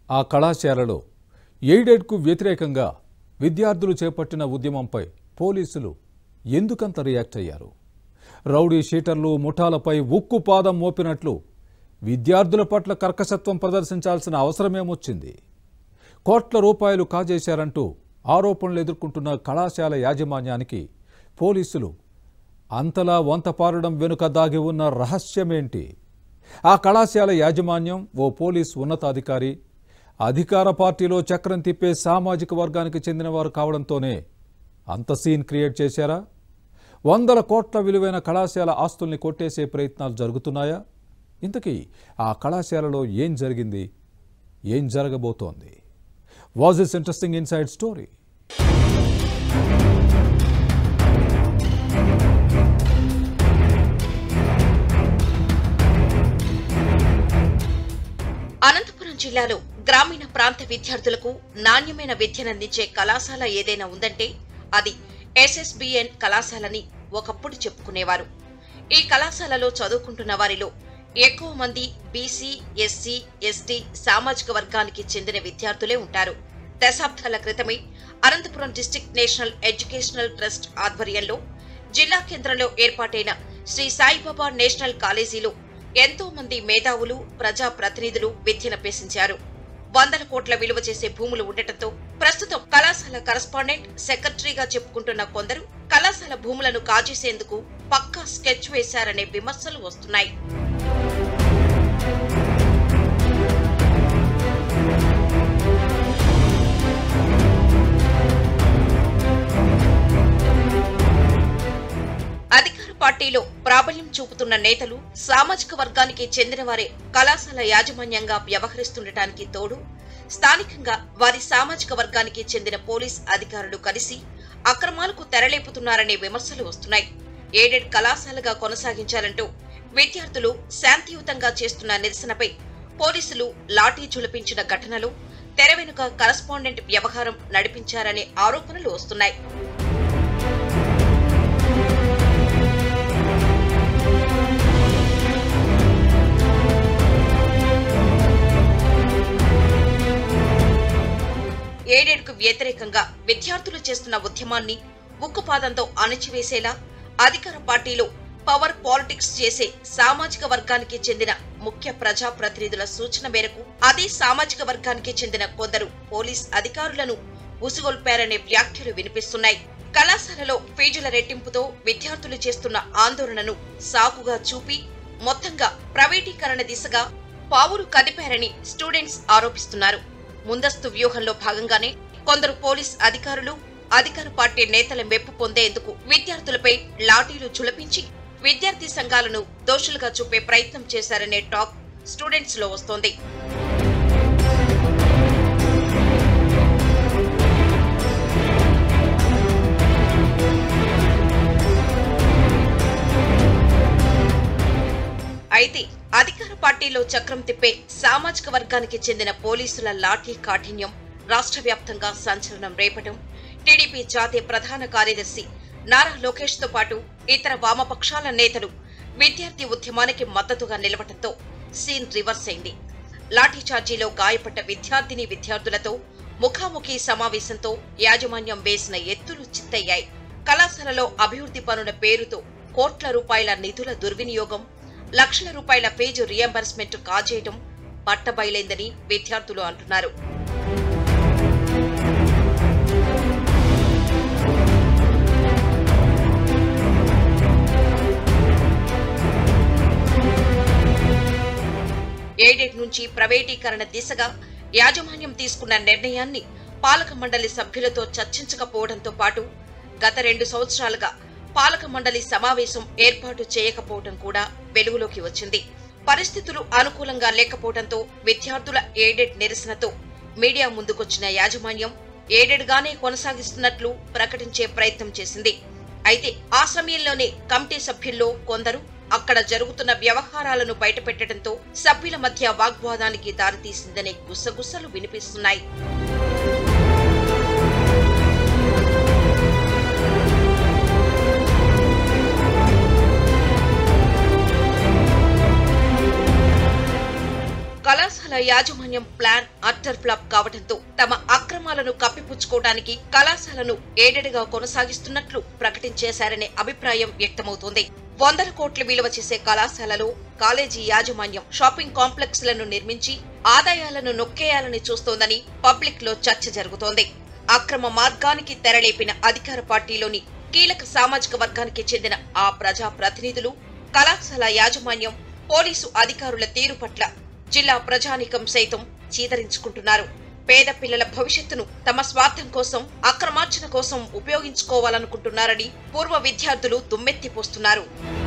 ఆ కళాశాలలో ఎయిడెడ్కు వ్యతిరేకంగా విద్యార్థులు చేపట్టిన ఉద్యమంపై పోలీసులు ఎందుకంత రియాక్ట్ అయ్యారు రౌడీ షీటర్లు ముఠాలపై ఉక్కు పాదం మోపినట్లు విద్యార్థుల పట్ల కర్కశత్వం ప్రదర్శించాల్సిన అవసరమేమొచ్చింది కోట్ల రూపాయలు కాజేశారంటూ ఆరోపణలు ఎదుర్కొంటున్న కళాశాల యాజమాన్యానికి పోలీసులు అంతలా వంతపారడం వెనుక దాగి ఉన్న రహస్యమేంటి ఆ కళాశాల యాజమాన్యం ఓ పోలీస్ ఉన్నతాధికారి అధికార పార్టీలో చక్రం తిప్పే సామాజిక వర్గానికి చెందినవారు కావడంతోనే అంత సీన్ క్రియేట్ చేశారా వందల కోట్ల విలువైన కళాశాల ఆస్తుల్ని కొట్టేసే ప్రయత్నాలు జరుగుతున్నాయా ఇంతకీ ఆ కళాశాలలో ఏం జరిగింది ఏం జరగబోతోంది was is interesting inside story Anantapuram జిల్లాలో గ్రామీణ ప్రాంత విద్యార్థులకు నాణ్యమైన విద్యనందించే కళాశాల ఏదైనా ఉందంటే అది ఎస్ఎస్బిఎన్ కళాశాలని ఒకప్పుడు చెప్పుకునేవారు ఈ కళాశాలలో చదువుకుంటున్న వారిలో ఎక్కువ మంది బీసీ ఎస్సీ ఎస్టీ సామాజిక వర్గానికి చెందిన విద్యార్థులే ఉంటారు దశాబ్దాల క్రితమే Anantapuram district national educational trust ఆధ్వర్యంలో జిల్లా కేంద్రంలో ఏర్పాటైన శ్రీ సాయిబాబా నేషనల్ కాలేజీలో ఎంతో మంది మేధావులు ప్రజా ప్రతినిధులు విద్యనభ్యసించారు వందల కోట్ల విలువ చేసే భూములు ఉండటంతో ప్రస్తుతం కళాశాల కరస్పాండెంట్ సెక్రటరీగా చెప్పుకుంటున్న కొందరు కళాశాల భూములను కాజేసేందుకు పక్కా స్కెచ్ వేశారనే విమర్శలు వస్తున్నాయి అధికార పార్టీలో ప్రాబల్యం చూపుతున్న నేతలు సామాజిక వర్గానికి చెందిన వారే కళాశాల యాజమాన్యంగా వ్యవహరిస్తుండటానికి తోడు స్థానికంగా వారి సామాజిక వర్గానికి చెందిన పోలీస్ అధికారులు కలిసి అక్రమాలకు తెరలేపుతున్నారనే విమర్శలు వస్తున్నాయి ఎయిడెడ్ కళాశాలగా కొనసాగించాలంటూ విద్యార్థులు శాంతియుతంగా చేస్తున్న నిరసనపై పోలీసులు లాఠీ చులిపించిన ఘటనలు తెర వెనుక కరస్పాండెంట్ వ్యవహారం నడిపించారనే ఆరోపణలు వస్తున్నాయి ఏడేడుకు వ్యతిరేకంగా విద్యార్థులు చేస్తున్న ఉద్యమాన్ని ఉక్కుపాదంతో అణచివేసేలా అధికార పార్టీలో పవర్ పాలిటిక్స్ చేసే సామాజిక వర్గానికి చెందిన ముఖ్య ప్రజా ప్రతినిధుల సూచన మేరకు అదే సామాజిక వర్గానికి చెందిన కొందరు పోలీస్ అధికారులను ఉసుగొల్పారనే వ్యాఖ్యలు వినిపిస్తున్నాయి కళాశాలలో ఫీజుల రెట్టింపుతో విద్యార్థులు చేస్తున్న ఆందోళనను సాకుగా చూపి మొత్తంగా ప్రైవేటీకరణ దిశగా పావులు కదిపారని స్టూడెంట్స్ ఆరోపిస్తున్నారు ముందస్తు వ్యూహంలో భాగంగానే కొందరు పోలీస్ అధికారులు అధికార పార్టీ నేతల మెప్పు పొందేందుకు విద్యార్థులపై లాఠీలు చులపించి విద్యార్థి సంఘాలను దోషులుగా చూపే ప్రయత్నం చేశారనే టాక్ స్టూడెంట్స్ లో వస్తోంది అయితే అధికార పార్టీలో చక్రం తిప్పే సామాజిక వర్గానికి చెందిన పోలీసుల లాఠీ కాఠిన్యం రాష్ట్ర వ్యాప్తంగా సంచలనం రేపటం టీడీపీ జాతీయ ప్రధాన కార్యదర్శి నారా లోకేష్ తో పాటు ఇతర వామపక్షాల నేతలు విద్యార్థి ఉద్యమానికి మద్దతుగా నిలవటంతో సీన్ రివర్స్ అయింది లాఠీచార్జీలో గాయపడ్డ విద్యార్థిని విద్యార్థులతో ముఖాముఖి సమావేశంతో యాజమాన్యం వేసిన ఎత్తులు చిత్తయ్యాయి కళాశాలలో అభివృద్ధి పనుల పేరుతో కోట్ల రూపాయల నిధుల దుర్వినియోగం లక్షల రూపాయల ఫీజు రియంబర్స్మెంట్ కాజేయడం పట్టబయలైందని విద్యార్థులు అంటున్నారు ఎయిడెడ్ నుంచి ప్రైవేటీకరణ దిశగా యాజమాన్యం తీసుకున్న నిర్ణయాన్ని పాలక మండలి సభ్యులతో చర్చించకపోవడంతో పాటు గత రెండు సంవత్సరాలుగా పాలక మండలి సమావేశం ఏర్పాటు చేయకపోవడం కూడా వెలుగులోకి వచ్చింది పరిస్థితులు అనుకూలంగా లేకపోవడంతో విద్యార్థుల ఎయిడెడ్ నిరసనతో మీడియా ముందుకొచ్చిన యాజమాన్యం ఎయిడెడ్ గానే కొనసాగిస్తున్నట్లు ప్రకటించే ప్రయత్నం చేసింది అయితే ఆ సమయంలోనే కమిటీ సభ్యుల్లో కొందరు అక్కడ జరుగుతున్న వ్యవహారాలను బయటపెట్టడంతో సభ్యుల మధ్య వాగ్వాదానికి దారితీసిందనే గుసగుసలు వినిపిస్తున్నాయి కళాశాల కళాశాల యాజమాన్యం ప్లాన్ అట్టర్ ఫ్లాప్ కావడంతో తమ అక్రమాలను కప్పిపుచ్చుకోవడానికి కళాశాలను ఏడెడుగా కొనసాగిస్తున్నట్లు ప్రకటించేశారనే అభిప్రాయం వ్యక్తమవుతోంది వందల కోట్ల విలువ చేసే కళాశాలలో కాలేజీ యాజమాన్యం షాపింగ్ కాంప్లెక్స్ లను నిర్మించి ఆదాయాలను నొక్కేయాలని చూస్తోందని పబ్లిక్ లో చర్చ జరుగుతోంది అక్రమ మార్గానికి తెరలేపిన అధికార పార్టీలోని కీలక సామాజిక వర్గానికి చెందిన ఆ ప్రజా ప్రతినిధులు కళాశాల యాజమాన్యం పోలీసు అధికారుల తీరు పట్ల జిల్లా ప్రజానికం సైతం చీదరించుకుంటున్నారు పేద పిల్లల భవిష్యత్తును తమ స్వార్థం కోసం అక్రమార్జన కోసం ఉపయోగించుకోవాలనుకుంటున్నారని పూర్వ విద్యార్థులు దుమ్మెత్తిపోస్తున్నారు